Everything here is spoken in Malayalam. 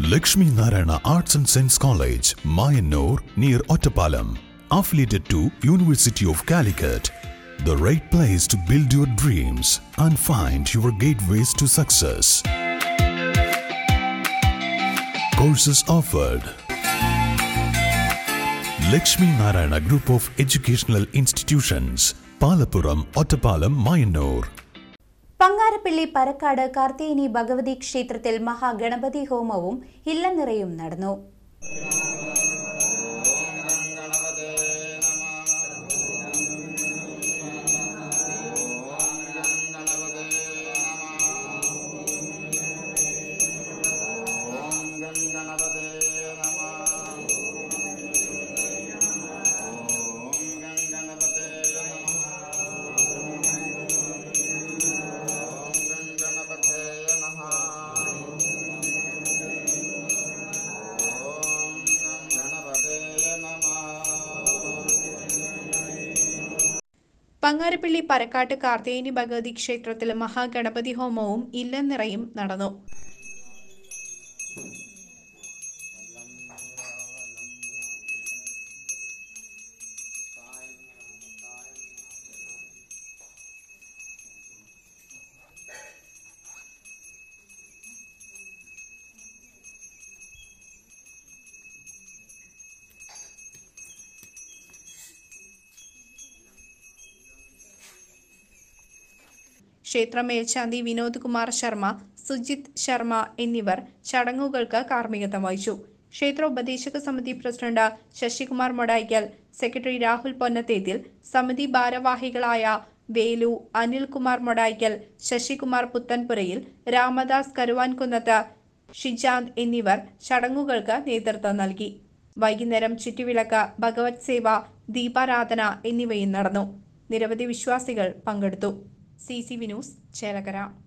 Lakshmi Narayana Arts and Science College, Mayanur, near Ottapalam. Affiliated to University of Calicut. The right place to build your dreams and find your gateways to success. Courses offered. Lakshmi Narayana Group of Educational Institutions, Palapuram, Ottapalam, Mayanur. Pangarappilly Parakkad കാർത്തിയനി Bhagavathi ക്ഷേത്രത്തിൽ മഹാഗണപതി ഹോമവും ഇല്ലനിറയും നടന്നു പങ്ങാരപ്പള്ളി പരക്കാട്ട് കാർത്തേനി ഭഗവതി ക്ഷേത്രത്തിൽ മഹാഗണപതി ഹോമവും ഇല്ലനിറയും നടന്നു ക്ഷേത്ര മേൽശാന്തി വിനോദ് കുമാർ ശർമ്മ സുജിത് ശർമ്മ എന്നിവർ ചടങ്ങുകൾക്ക് കാർമ്മികത്വം വഹിച്ചു ക്ഷേത്ര ഉപദേശക സമിതി പ്രസിഡന്റ് ശശികുമാർ മൊടായിക്കൽ സെക്രട്ടറി രാഹുൽ പൊന്നത്തേതിൽ സമിതി ഭാരവാഹികളായ വേലു അനിൽകുമാർ മൊടായിക്കൽ ശശികുമാർ പുത്തൻപുരയിൽ രാമദാസ് കരുവാൻകുന്നത്ത് ഷിജാന്ത് എന്നിവർ ചടങ്ങുകൾക്ക് നേതൃത്വം നൽകി വൈകുന്നേരം ചുറ്റുവിളക്ക് ഭഗവത് സേവ ദീപാരാധന എന്നിവയും നടന്നു നിരവധി വിശ്വാസികൾ പങ്കെടുത്തു C C V news Chelakkara